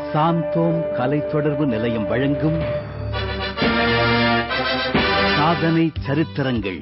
சாந்தோம் கலை தொடர்பு நிலையம் வழங்கும் சாதனை சரித்திரங்கள்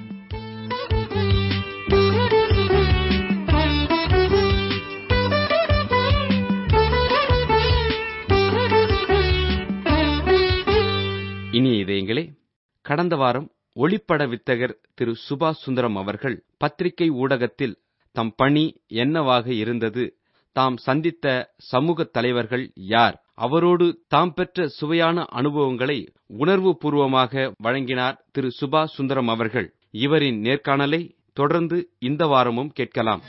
இனிய இதயங்களே கடந்த வாரம் ஒளிப்பட வித்தகர் திரு சுபாஷ் சுந்தரம் அவர்கள் பத்திரிகை ஊடகத்தில் தம் பணி என்னவாக இருந்தது தாம் சந்தித்த சமூக தலைவர்கள் யார் அவரோடு தாம் பெற்ற சுவையான அனுபவங்களை உணர்வு பூர்வமாக வழங்கினார் திரு சுபாஷ் சுந்தரம் அவர்கள் இவரின் நேர்காணலை தொடர்ந்து இந்த வாரமும் கேட்கலாம்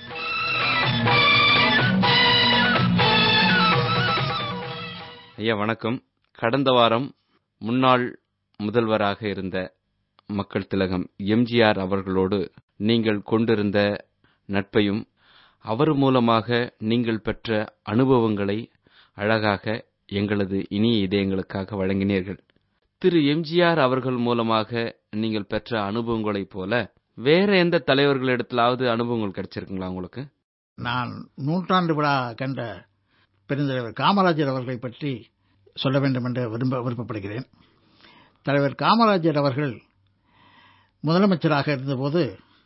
ஐயா வணக்கம் கடந்த வாரம் முன்னாள் முதல்வராக இருந்த மக்கள் திலகம் எம்ஜிஆர் அவர்களோடு நீங்கள் கொண்டிருந்த நட்பையும் அவர் மூலமாக நீங்கள் பெற்ற அனுபவங்களை அழகாக எங்களது இனிய இதயங்களுக்காக வழங்கினீர்கள் திரு எம்ஜிஆர் அவர்கள் மூலமாக நீங்கள் பெற்ற அனுபவங்களைப் போல வேற எந்த தலைவர்களிடத்திலாவது அனுபவங்கள் கிடைச்சிருக்குங்களா உங்களுக்கு நான் நூற்றாண்டு விழா கண்ட பெருந்தலைவர் காமராஜர் அவர்களை பற்றி சொல்ல வேண்டும் என்று விரும்ப விருப்பப்படுகிறேன் தலைவர் காமராஜர் அவர்கள் முதலமைச்சராக இருந்தபோது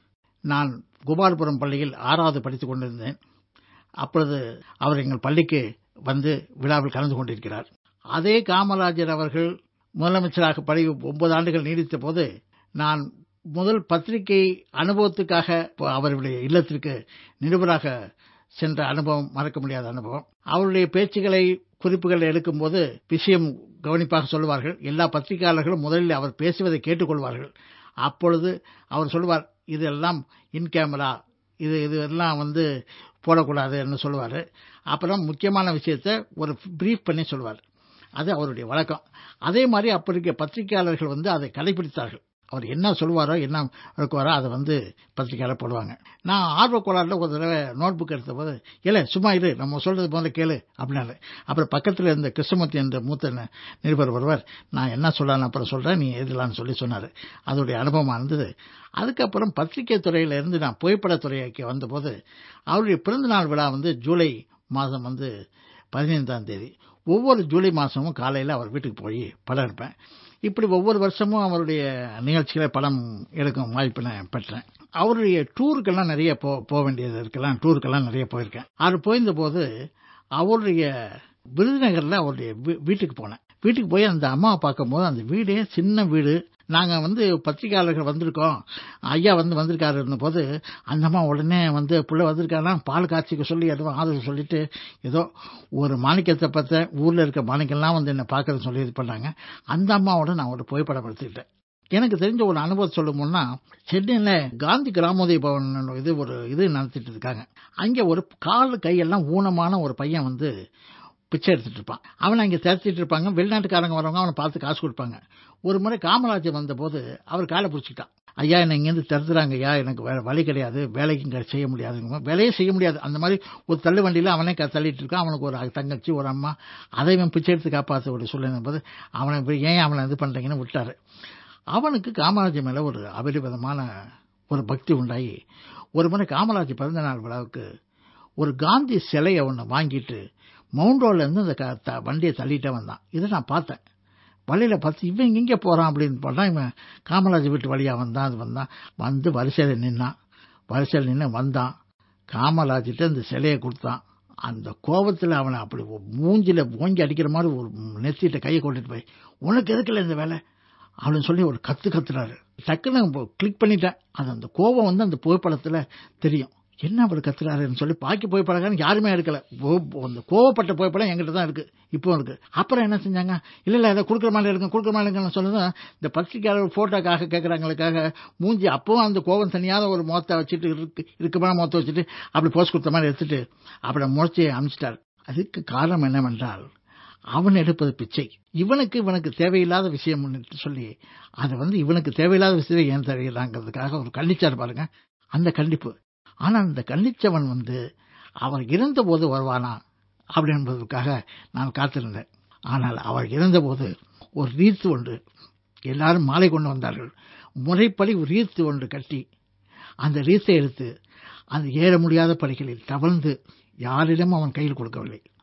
நான் கோபாலபுரம் பள்ளியில் ஆறாவது படித்துக் கொண்டிருந்தேன் அப்பொழுது அவர் எங்கள் பள்ளிக்கு வந்து விழாவில் கலந்து கொண்டிருக்கிறார் அதே காமராஜர் அவர்கள் முதலமைச்சராக பழி ஒன்பது ஆண்டுகள் நீடித்த போது நான் முதல் பத்திரிகை அனுபவத்துக்காக அவருடைய இல்லத்திற்கு நிருபராக சென்ற அனுபவம் மறக்க முடியாத அனுபவம் அவருடைய பேச்சுகளை குறிப்புகள் எடுக்கும்போது விஷயம் கவனிப்பாக சொல்லுவார்கள் எல்லா பத்திரிகையாளர்களும் முதலில் அவர் பேசுவதை கேட்டுக்கொள்வார்கள் அப்பொழுது அவர் சொல்லுவார் இதெல்லாம் இன் கேமரா இது இதெல்லாம் வந்து போடக்கூடாதுன்னு சொல்லுவார் அப்புறம் முக்கியமான விஷயத்தை ஒரு ப்ரீஃப் பண்ணி சொல்லுவார் அது அவருடைய வழக்கம் அதே மாதிரி அப்போ இருக்க பத்திரிகையாளர்கள் வந்து அதை கடைபிடித்தார்கள் அவர் என்ன சொல்லுவாரோ என்ன இருக்குவாரோ அதை வந்து பத்திரிக்கையாளர் போடுவாங்க நான் ஆர்வ கோளாறுல ஒரு தடவை நோட் புக் எடுத்த போது இல்லை சும்மா இரு நம்ம சொல்றது முதல்ல கேளு அப்படின்னாரு அப்புறம் பக்கத்தில் இருந்த கிருஷ்ணமூர்த்தி என்ற மூத்த நிருபர் ஒருவர் நான் என்ன சொல்லலான்னு அப்புறம் சொல்கிறேன் நீ எழுதலான்னு சொல்லி சொன்னார் அதோடைய அனுபவமாக இருந்தது அதுக்கப்புறம் பத்திரிகை துறையில இருந்து நான் புகைப்படத்துறைக்கு வந்தபோது அவருடைய பிறந்தநாள் விழா வந்து ஜூலை மாதம் வந்து பதினைந்தாம் தேதி ஒவ்வொரு ஜூலை மாதமும் காலையில் அவர் வீட்டுக்கு போய் படம் எடுப்பேன் இப்படி ஒவ்வொரு வருஷமும் அவருடைய நிகழ்ச்சிகளை படம் எடுக்கும் வாய்ப்பு நான் பெற்றேன் அவருடைய டூருக்கெல்லாம் நிறைய போ போக வேண்டியது இருக்கலாம் டூருக்கெல்லாம் நிறைய போயிருக்கேன் அது போயிருந்த போது அவருடைய விருதுநகரில் அவருடைய வீட்டுக்கு போனேன் வீட்டுக்கு போய் அந்த அம்மாவை பார்க்கும்போது அந்த வீடே சின்ன வீடு நாங்கள் வந்து பத்திரிகையாளர்கள் வந்திருக்கோம் ஐயா வந்து வந்திருக்காரு இருந்தபோது அந்த அம்மா உடனே வந்து பிள்ளை வந்திருக்காருன்னா பால் காய்ச்சிக்க சொல்லி எதுவும் ஆதரவு சொல்லிட்டு ஏதோ ஒரு மாணிக்கத்தை பார்த்த ஊரில் இருக்க மாணிக்கெல்லாம் வந்து என்னை பார்க்கறது சொல்லி இது பண்ணாங்க அந்த அம்மாவோட நான் ஒரு புகைப்படம் எடுத்துக்கிட்டேன் எனக்கு தெரிஞ்ச ஒரு அனுபவம் சொல்லணும்னா சென்னையில் காந்தி கிராமோதய பவன் இது ஒரு இது நடத்திட்டு இருக்காங்க அங்கே ஒரு கால் கையெல்லாம் ஊனமான ஒரு பையன் வந்து பிச்சை எடுத்துட்டு இருப்பான் அவனை அங்கே திரத்திட்டு இருப்பாங்க வெளிநாட்டுக்காரங்க வரவங்க அவனை பார்த்து காசு கொடுப்பாங்க ஒரு முறை காமராஜர் வந்தபோது அவர் காலை பிடிச்சிக்கிட்டான் ஐயா என்னை இங்கேருந்து திறத்துறாங்க ஐயா எனக்கு வேற வழி கிடையாது வேலைக்கு செய்ய முடியாது வேலையே செய்ய முடியாது அந்த மாதிரி ஒரு தள்ளு வண்டியில் அவனே தள்ளிட்டு இருக்கான் அவனுக்கு ஒரு தங்கச்சி ஒரு அம்மா அதை இவன் பிச்சை எடுத்து காப்பாற்ற ஒரு சூழ்நிலை போது அவனை ஏன் அவனை இது பண்ணுறீங்கன்னு விட்டாரு அவனுக்கு காமராஜர் மேலே ஒரு அபரிவிதமான ஒரு பக்தி உண்டாகி ஒரு முறை காமராஜர் பிறந்த நாள் விழாவுக்கு ஒரு காந்தி சிலையை ஒன்று வாங்கிட்டு மவுண்ட் ரோட்லேருந்து அந்த வண்டியை தள்ளிட்டே வந்தான் இதை நான் பார்த்தேன் வழியில் பார்த்து இவன் இங்கே போகிறான் அப்படின்னு போட்டான் இவன் காமராஜர் வீட்டு வழியாக வந்தான் அது வந்தான் வந்து வரிசையில் நின்னான் வரிசையில் நின்று வந்தான் காமராஜர்கிட்ட அந்த சிலையை கொடுத்தான் அந்த கோபத்தில் அவனை அப்படி மூஞ்சில் ஓங்கி அடிக்கிற மாதிரி ஒரு நெத்திட்ட கையை கொண்டுட்டு போய் உனக்கு எதுக்குல்ல இந்த வேலை அப்படின்னு சொல்லி ஒரு கத்து கத்துறாரு டக்குன்னு கிளிக் பண்ணிட்டேன் அது அந்த கோபம் வந்து அந்த புகைப்படத்தில் தெரியும் என்ன அவர் கத்துறாருன்னு சொல்லி பாக்கி புகைப்படம் யாருமே எடுக்கல அந்த கோவப்பட்ட புகைப்படம் எங்கிட்ட தான் இருக்கு இப்போ இருக்கு அப்புறம் என்ன செஞ்சாங்க இல்ல இல்ல இதை கொடுக்குற மாதிரி எடுங்க கொடுக்குற மாதிரி எடுங்கன்னு சொல்லுதான் இந்த பத்திரிகையாளர் போட்டோக்காக கேட்கறாங்களுக்காக மூஞ்சி அப்பவும் அந்த கோபம் தனியாத ஒரு முகத்தை வச்சுட்டு இருக்கு இருக்குமான முகத்தை வச்சுட்டு அப்படி போஸ்ட் கொடுத்த மாதிரி எடுத்துட்டு அப்படி முறைச்சி அனுப்பிச்சிட்டார் அதுக்கு காரணம் என்னவென்றால் அவன் எடுப்பது பிச்சை இவனுக்கு இவனுக்கு தேவையில்லாத விஷயம் சொல்லி அதை வந்து இவனுக்கு தேவையில்லாத விஷயம் ஏன் தேவையில்லாங்கிறதுக்காக ஒரு கண்டிச்சார் பாருங்க அந்த கண்டிப்பு ஆனால் அந்த கண்டிச்சவன் வந்து அவர் இருந்தபோது வருவானா அப்படி என்பதற்காக நான் காத்திருந்தேன் ஆனால் அவர் இருந்தபோது ஒரு ரீத்து ஒன்று எல்லாரும் மாலை கொண்டு வந்தார்கள் முறைப்படி ஒரு ரீத்து ஒன்று கட்டி அந்த ரீத்தை எடுத்து அந்த ஏற முடியாத படிகளில் தவழ்ந்து யாரிடம் அவன் கையில் கொடுக்கவில்லை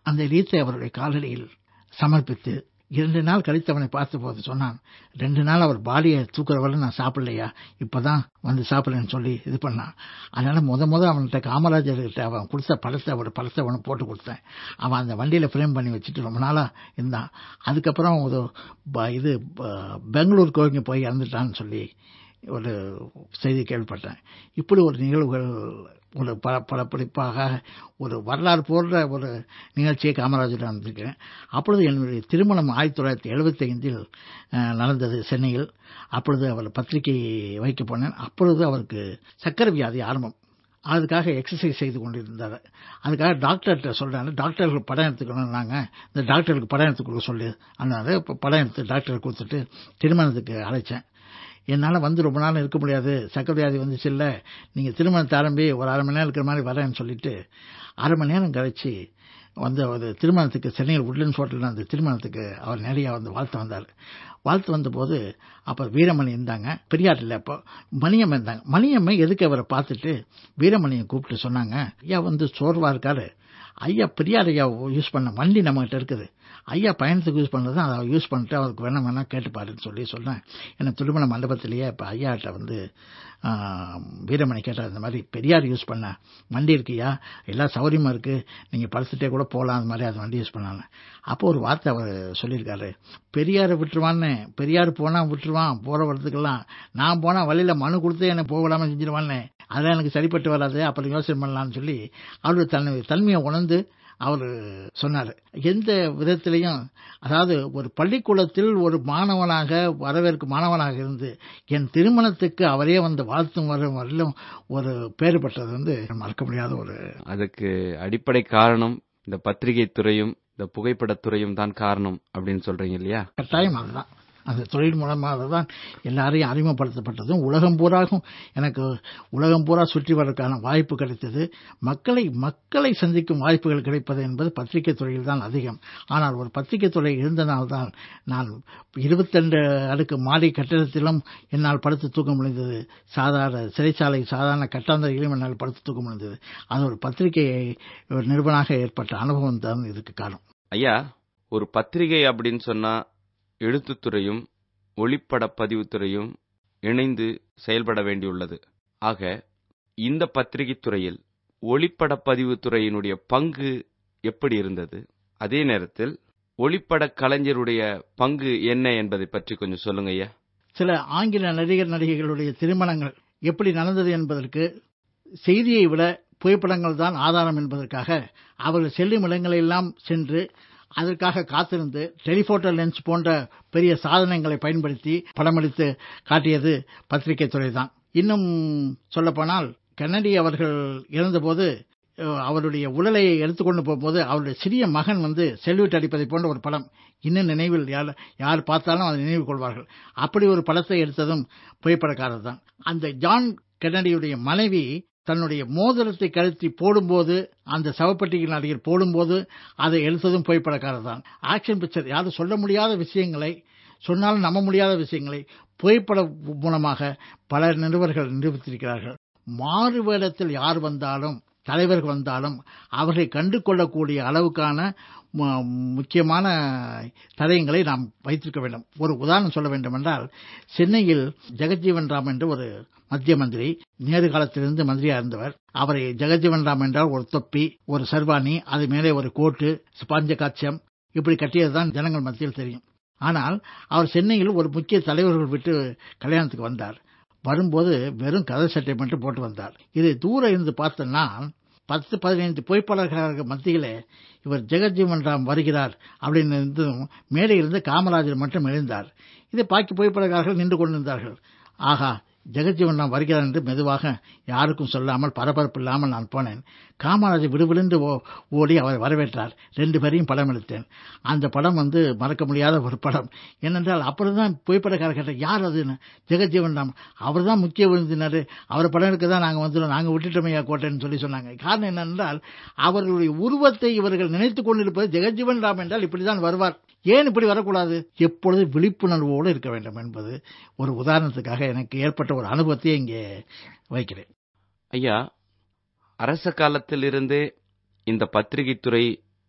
அந்த ரீத்தை அவருடைய காலடியில் சமர்ப்பித்து இரண்டு நாள் கழித்து அவனை பார்த்தபோது சொன்னான் ரெண்டு நாள் அவர் பாடியை தூக்குறவரை நான் சாப்பிடலையா இப்பதான் வந்து சாப்பிடுறேன்னு சொல்லி இது பண்ணான் அதனால முத முத அவன்கிட்ட காமராஜர்கிட்ட அவன் கொடுத்த படத்தை ஒரு படத்தை அவனை போட்டு கொடுத்தேன் அவன் அந்த வண்டியில ஃப்ரேம் பண்ணி வச்சுட்டு ரொம்ப நாளா இருந்தான் அதுக்கப்புறம் ஒரு ப- இது ப- பெங்களூர் கோவிங்க போய் இறந்துட்டான்னு சொல்லி ஒரு செய்தி கேள்விப்பட்டேன் இப்படி ஒரு நிகழ்வுகள் ஒரு ப படப்பிடிப்பாக ஒரு வரலாறு போன்ற ஒரு நிகழ்ச்சியை காமராஜர் நடந்திருக்கிறேன் அப்பொழுது என்னுடைய திருமணம் ஆயிரத்தி தொள்ளாயிரத்தி எழுபத்தி ஐந்தில் நடந்தது சென்னையில் அப்பொழுது அவர் பத்திரிகை வைக்க போனேன் அப்பொழுது அவருக்கு சக்கரை வியாதி ஆரம்பம் அதுக்காக எக்ஸசைஸ் செய்து கொண்டிருந்தார் அதுக்காக டாக்டர்கிட்ட சொல்றாரு டாக்டருக்கு படம் எடுத்துக்கணும்னாங்க இந்த டாக்டருக்கு படம் எடுத்து கொடுக்க சொல்லி அதனால இப்போ படம் எடுத்து டாக்டர் கொடுத்துட்டு திருமணத்துக்கு அழைச்சேன் என்னால் வந்து ரொம்ப நாள் இருக்க முடியாது சக்கரை வியாதி வந்துச்சு இல்லை நீங்கள் திருமணத்தை ஆரம்பி ஒரு அரை மணி நேரம் இருக்கிற மாதிரி வரேன்னு சொல்லிட்டு அரை மணி நேரம் கழிச்சு வந்து அவர் திருமணத்துக்கு சென்னையில் உட்லண்ட்ஸ் ஹோட்டலில் அந்த திருமணத்துக்கு அவர் நிறைய வந்து வாழ்த்து வந்தார் வாழ்த்து வந்தபோது அப்போ வீரமணி இருந்தாங்க பெரியார் இல்லை அப்போ மணியம்மை இருந்தாங்க மணியம்மை எதுக்கு அவரை பார்த்துட்டு வீரமணியை கூப்பிட்டு சொன்னாங்க ஐயா வந்து சோர்வா இருக்காரு ஐயா பெரியார் ஐயா யூஸ் பண்ண வண்டி நம்மகிட்ட இருக்குது ஐயா பயணத்துக்கு யூஸ் பண்ணது அதை யூஸ் பண்ணிட்டு அவருக்கு வேணா வேணா கேட்டுப்பாருன்னு சொல்லி சொன்னேன் என்ன திருமண மண்டபத்திலேயே இப்போ ஐயாட்ட வந்து ஆ, வீரமணி கேட்டார் இந்த மாதிரி பெரியார் யூஸ் பண்ண வண்டி இருக்குயா எல்லாம் சௌகரியமா இருக்கு நீங்க படுத்துட்டே கூட போகலாம் அந்த மாதிரி அந்த வண்டி யூஸ் பண்ணாங்க அப்போ ஒரு வார்த்தை அவர் சொல்லியிருக்காரு பெரியாரை விட்டுருவான்னு பெரியார் போனா விட்டுருவான் போற வரதுக்கெல்லாம் நான் போனா வழியில மனு கொடுத்து என்ன போக விடாம செஞ்சிருவான்னு அதெல்லாம் எனக்கு சரிப்பட்டு வராது அப்புறம் யோசனை பண்ணலாம்னு சொல்லி அவருடைய தன்மை தன்மையை உணர்ந்து அவர் சொன்னார் எந்த விதத்திலையும் அதாவது ஒரு பள்ளிக்கூடத்தில் ஒரு மாணவனாக வரவேற்கும் மாணவனாக இருந்து என் திருமணத்துக்கு அவரே வந்து வாழ்த்தும் வரும் வரையிலும் ஒரு பேறு பெற்றது வந்து மறக்க முடியாத ஒரு அதுக்கு அடிப்படை காரணம் இந்த பத்திரிகை துறையும் இந்த புகைப்படத் துறையும் தான் காரணம் அப்படின்னு சொல்றீங்க இல்லையா கட்டாயம் அதுதான் அந்த தொழில் மூலமாக தான் எல்லாரையும் அறிமுகப்படுத்தப்பட்டதும் உலகம் பூராகும் எனக்கு உலகம் பூரா சுற்றி வரதுக்கான வாய்ப்பு கிடைத்தது மக்களை மக்களை சந்திக்கும் வாய்ப்புகள் கிடைப்பது என்பது பத்திரிகை துறையில் தான் அதிகம் ஆனால் ஒரு பத்திரிகை துறை இருந்தனால்தான் நான் இருபத்தெண்டு அடுக்கு மாடி கட்டிடத்திலும் என்னால் படுத்து தூக்க முடிந்தது சாதாரண சிறைச்சாலை சாதாரண கட்டாந்தரையிலும் என்னால் படுத்து தூக்க முடிந்தது அது ஒரு பத்திரிகை ஒரு நிறுவனாக ஏற்பட்ட அனுபவம் தான் இதுக்கு காரணம் ஐயா ஒரு பத்திரிகை அப்படின்னு சொன்னா எழுத்துத்துறையும் ஒளிப்பட பதிவுத்துறையும் இணைந்து செயல்பட வேண்டியுள்ளது ஆக இந்த பத்திரிகை துறையில் ஒளிப்பட பதிவுத்துறையினுடைய பங்கு எப்படி இருந்தது அதே நேரத்தில் ஒளிப்பட கலைஞருடைய பங்கு என்ன என்பதை பற்றி கொஞ்சம் சொல்லுங்க ஐயா சில ஆங்கில நடிகர் நடிகைகளுடைய திருமணங்கள் எப்படி நடந்தது என்பதற்கு செய்தியை விட புகைப்படங்கள் தான் ஆதாரம் என்பதற்காக அவர்கள் செல்லும் இடங்களெல்லாம் சென்று அதற்காக காத்திருந்து டெலிபோட்டோ லென்ஸ் போன்ற பெரிய சாதனங்களை பயன்படுத்தி படமெடுத்து காட்டியது பத்திரிகை துறை தான் இன்னும் சொல்லப்போனால் கென்னடி அவர்கள் இறந்தபோது அஹ், அவருடைய உடலை எடுத்துக்கொண்டு போகும்போது அவருடைய சிறிய மகன் வந்து செல்யூட் அடிப்பதை போன்ற ஒரு படம் இன்னும் நினைவில் யார் யார் பார்த்தாலும் அதை நினைவு கொள்வார்கள் அப்படி ஒரு படத்தை எடுத்ததும் புகைப்படக்காரர் தான் அந்த ஜான் கென்னடியுடைய மனைவி தன்னுடைய மோதிரத்தை கழுத்தி போடும்போது அந்த சவப்பட்டிக்கு நடிகர் போடும்போது அதை எடுத்ததும் புகைப்படக்காரர் தான் ஆக்ஷன் பிக்சர் யாரும் சொல்ல முடியாத விஷயங்களை சொன்னாலும் நம்ப முடியாத விஷயங்களை புகைப்பட மூலமாக பல நிருபர்கள் நிரூபித்திருக்கிறார்கள் மாறு வேடத்தில் யார் வந்தாலும் தலைவர்கள் வந்தாலும் அவர்களை கண்டு கொள்ளக்கூடிய அளவுக்கான மு- முக்கியமான தடயங்களை நாம் வைத்திருக்க வேண்டும் ஒரு உதாரணம் சொல்ல வேண்டும் என்றால் சென்னையில் ஜெகஜீவன் ராம் என்று ஒரு மத்திய மந்திரி நேரு காலத்திலிருந்து மந்திரியா இருந்தவர் அவரை ஜெகஜீவன் ராம் என்றால் ஒரு தொப்பி ஒரு சர்வாணி அது மேலே ஒரு கோட்டு பஞ்ச காட்சியம் இப்படி கட்டியதுதான் ஜனங்கள் மத்தியில் தெரியும் ஆனால் அவர் சென்னையில் ஒரு முக்கிய தலைவர்கள் விட்டு கல்யாணத்துக்கு வந்தார் வரும்போது வெறும் கதை சட்டை மட்டும் போட்டு வந்தார் இதை தூரம் இருந்து பார்த்தோன்னா பத்து பதினைந்து புகைப்படக்காரர்கள் மத்தியிலே இவர் ஜெகஜீவன் ராம் வருகிறார் அப்படின்னு இருந்தும் மேலே இருந்து காமராஜர் மட்டும் எழுந்தார் இதை பாக்கி புகைப்படக்காரர்கள் நின்று கொண்டிருந்தார்கள் ஆகா ஜெகஜீவன் ராம் வருகிறார் என்று மெதுவாக யாருக்கும் சொல்லாமல் பரபரப்பு இல்லாமல் நான் போனேன் காமராஜர் விடுவிடுந்து ஓ- ஓடி அவர் வரவேற்றார் ரெண்டு பேரையும் படம் எடுத்தேன் அந்த படம் வந்து மறக்க முடியாத ஒரு படம் ஏனென்றால் அப்புறம் தான் புகைப்படக்காரர் கேட்டார் யார் அதுன்னு ஜெகஜீவன் ராம் அவர் தான் முக்கிய விருந்தினர் அவர் படம் எடுக்க தான் நாங்கள் வந்துடும் நாங்கள் விட்டுட்டோமையா கோட்டைன்னு சொல்லி சொன்னாங்க காரணம் என்னென்றால் அவர்களுடைய உருவத்தை இவர்கள் நினைத்துக் கொண்டிருப்பது ஜெகஜீவன் ராம் என்றால் இப்படிதான் வருவார் ஏன் இப்படி வரக்கூடாது எப்பொழுது விழிப்புணர்வோடு இருக்க வேண்டும் என்பது ஒரு உதாரணத்துக்காக எனக்கு ஏற்பட்ட ஒரு அனுபவத்தை இங்கே வைக்கிறேன் ஐயா அரச காலத்திலிருந்தே இந்த பத்திரிகை துறை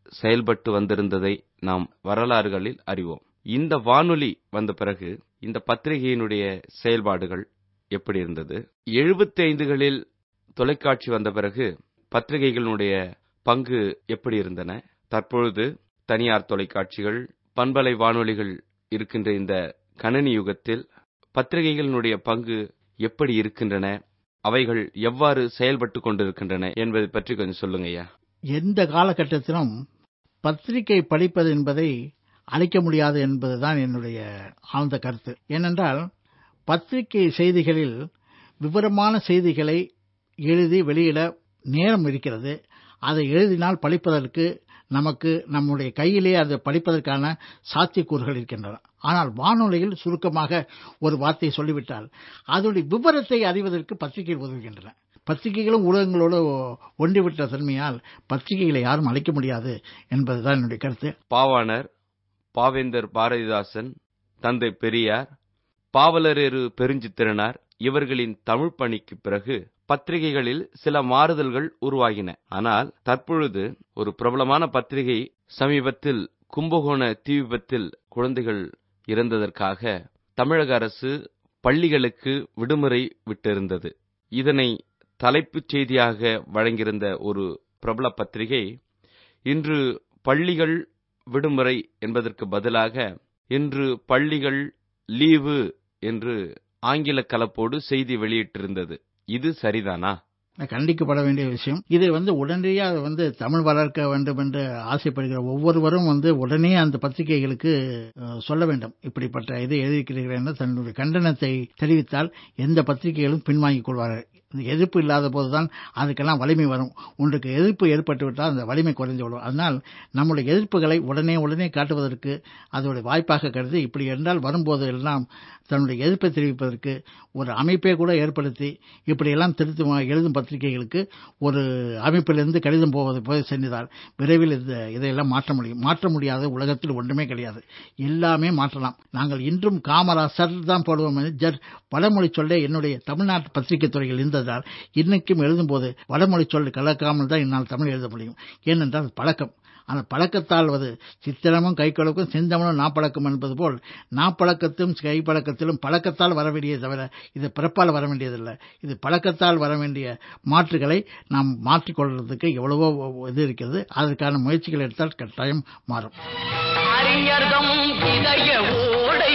செயல்பட்டு வந்திருந்ததை நாம் வரலாறுகளில் அறிவோம் இந்த வானொலி வந்த பிறகு இந்த பத்திரிகையினுடைய செயல்பாடுகள் எப்படி இருந்தது எழுபத்தி ஐந்துகளில் தொலைக்காட்சி வந்த பிறகு பத்திரிகைகளுடைய பங்கு எப்படி இருந்தன தற்பொழுது தனியார் தொலைக்காட்சிகள் பண்பலை வானொலிகள் இருக்கின்ற இந்த கணனி யுகத்தில் பத்திரிகைகளினுடைய பங்கு எப்படி இருக்கின்றன அவைகள் எவ்வாறு செயல்பட்டு கொண்டிருக்கின்றன என்பதை பற்றி கொஞ்சம் சொல்லுங்கய்யா எந்த காலகட்டத்திலும் பத்திரிகை படிப்பது என்பதை அழிக்க முடியாது என்பதுதான் என்னுடைய ஆழ்ந்த கருத்து ஏனென்றால் பத்திரிகை செய்திகளில் விவரமான செய்திகளை எழுதி வெளியிட நேரம் இருக்கிறது அதை எழுதினால் படிப்பதற்கு நமக்கு நம்முடைய கையிலே அதை படிப்பதற்கான சாத்தியக்கூறுகள் இருக்கின்றன ஆனால் வானொலியில் சுருக்கமாக ஒரு வார்த்தையை சொல்லிவிட்டால் அதனுடைய விவரத்தை அறிவதற்கு பத்திரிகைகள் உதவுகின்றன பத்திரிகைகளும் ஊடகங்களோடு ஒன்றிவிட்ட தன்மையால் பத்திரிகைகளை யாரும் அழைக்க முடியாது என்பதுதான் என்னுடைய கருத்து பாவாணர் பாவேந்தர் பாரதிதாசன் தந்தை பெரியார் பாவலரேறு பெருஞ்சித்திரனார் இவர்களின் தமிழ் பணிக்கு பிறகு பத்திரிகைகளில் சில மாறுதல்கள் உருவாகின ஆனால் தற்பொழுது ஒரு பிரபலமான பத்திரிகை சமீபத்தில் கும்பகோண தீ விபத்தில் குழந்தைகள் இறந்ததற்காக தமிழக அரசு பள்ளிகளுக்கு விடுமுறை விட்டிருந்தது இதனை தலைப்புச் செய்தியாக வழங்கியிருந்த ஒரு பிரபல பத்திரிகை இன்று பள்ளிகள் விடுமுறை என்பதற்கு பதிலாக இன்று பள்ளிகள் லீவு என்று ஆங்கில கலப்போடு செய்தி வெளியிட்டிருந்தது இது சரிதானா கண்டிக்கப்பட வேண்டிய விஷயம் இது வந்து உடனடியாக வந்து தமிழ் வளர்க்க வேண்டும் என்று ஆசைப்படுகிற ஒவ்வொருவரும் வந்து உடனே அந்த பத்திரிகைகளுக்கு அஹ், சொல்ல வேண்டும் இப்படிப்பட்ட இது எழுதியிருக்கிறீர்கள் என்று தன்னுடைய கண்டனத்தை தெரிவித்தால் எந்த பத்திரிகைகளும் பின்வாங்கிக் கொள்வார்கள் இந்த எதிர்ப்பு இல்லாத போதுதான் அதுக்கெல்லாம் வலிமை வரும் ஒன்றுக்கு எதிர்ப்பு ஏற்பட்டு விட்டால் அந்த வலிமை குறைந்து விடும் அதனால் நம்முடைய எதிர்ப்புகளை உடனே உடனே காட்டுவதற்கு அதோடைய வாய்ப்பாக கருதி இப்படி என்றால் வரும்போது எல்லாம் தன்னுடைய எதிர்ப்பை தெரிவிப்பதற்கு ஒரு அமைப்பை கூட ஏற்படுத்தி இப்படியெல்லாம் திருத்தும் எழுதும் பத்திரிகைகளுக்கு ஒரு அமைப்பிலிருந்து கடிதம் போவது போய் சென்றால் விரைவில் இந்த இதையெல்லாம் மாற்ற முடியும் மாற்ற முடியாத உலகத்தில் ஒன்றுமே கிடையாது எல்லாமே மாற்றலாம் நாங்கள் இன்றும் காமராசர் தான் போடுவோம் ஜர் வடமொழி சொல்ல என்னுடைய தமிழ்நாட்டு பத்திரிகை துறையில் இருந்ததால் இன்னைக்கும் எழுதும்போது வடமொழி சொல் கலக்காமல் தான் என்னால் தமிழ் எழுத முடியும் ஏனென்றால் பழக்கம் அந்த பழக்கத்தால் வது சித்திரமும் கைக்கொழுக்கும் சிந்தமனும் நாப்பழக்கம் என்பது போல் நாப்பழக்கத்தும் கைப்பழக்கத்திலும் பழக்கத்தால் வர வேண்டியது தவிர இது பிறப்பால் வர வேண்டியதில்லை இது பழக்கத்தால் வர வேண்டிய மாற்றுகளை நாம் மாற்றிக்கொள்வதற்கு எவ்வளவோ இது இருக்கிறது அதற்கான முயற்சிகள் எடுத்தால் கட்டாயம் மாறும் அறிஞர்தம் இதய ஓடை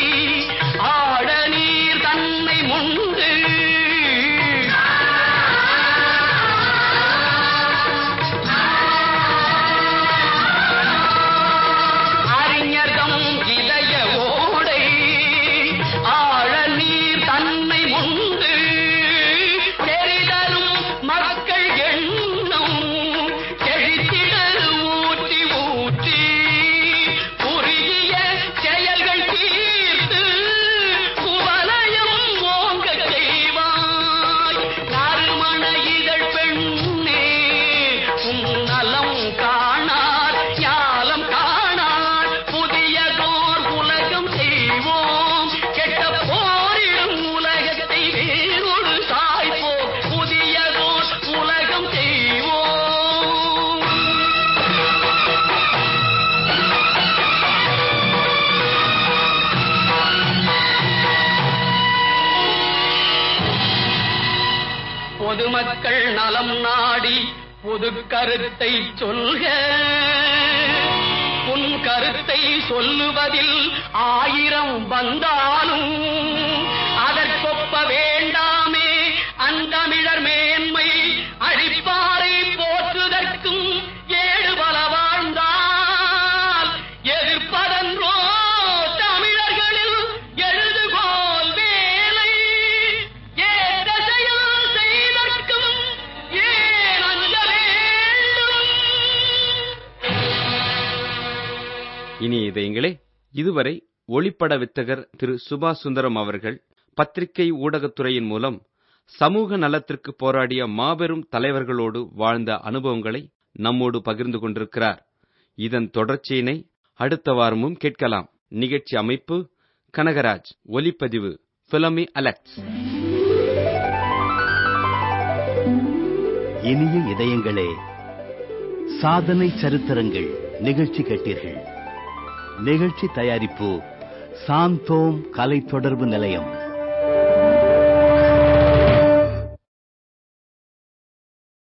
ஆட நீர் தன்னை முண்டு அறிஞர்தம் இதய ஓடை ஆழ நீர் தன்னை முண்டு தெரிதலும் மக்கள் எண்ணம் செழித்திடல் ஊற்றி ஊற்றி குறுகிய செயல்கள் தீர்த்து குவலயம் ஓங்க செய்வாய் நறுமண இதழ் பெண்ணே உன் நலம் காணார் ஞாலம் காணார் புதியதோர் உலகம் செய்வோம் கெட்ட போரிடும் உலகத்தை வேறொரு சாய்ப்போம் புதியதோர் உலகம் செய்வோம் பொதுமக்கள் நலம் நாடி பொது கருத்தை சொல்க உன் கருத்தை சொல்லுவதில் ஆயிரம் வந்தாலும் அதற்கொப்ப வேண்டாமே அந்தமிழர் மேன்மை அழிப்பாரை போற்றுதற்கும் ஏடு பல வாழ்ந்தால் எதிர்ப்பதன்றோ தமிழர்களில் எழுதுகோல் வேலை ஏற்ற செயல் செய்தற்கும் ஏன் அஞ்ச வேண்டும் இனி இதயங்களே இதுவரை ஒளிப்பட வித்தகர் திரு சுபாஷ் சுந்தரம் அவர்கள் பத்திரிகை ஊடகத்துறையின் மூலம் சமூக நலத்திற்கு போராடிய மாபெரும் தலைவர்களோடு வாழ்ந்த அனுபவங்களை நம்மோடு பகிர்ந்து கொண்டிருக்கிறார் இதன் தொடர்ச்சியினை அடுத்த வாரமும் கேட்கலாம் நிகழ்ச்சி அமைப்பு கனகராஜ் ஒலிப்பதிவு பிலமி அலெக்ஸ் இனிய இதயங்களே சாதனை சரித்திரங்கள் நிகழ்ச்சி கேட்டீர்கள் நிகழ்ச்சி தயாரிப்பு சாந்தோம் கலை தொடர்பு நிலையம்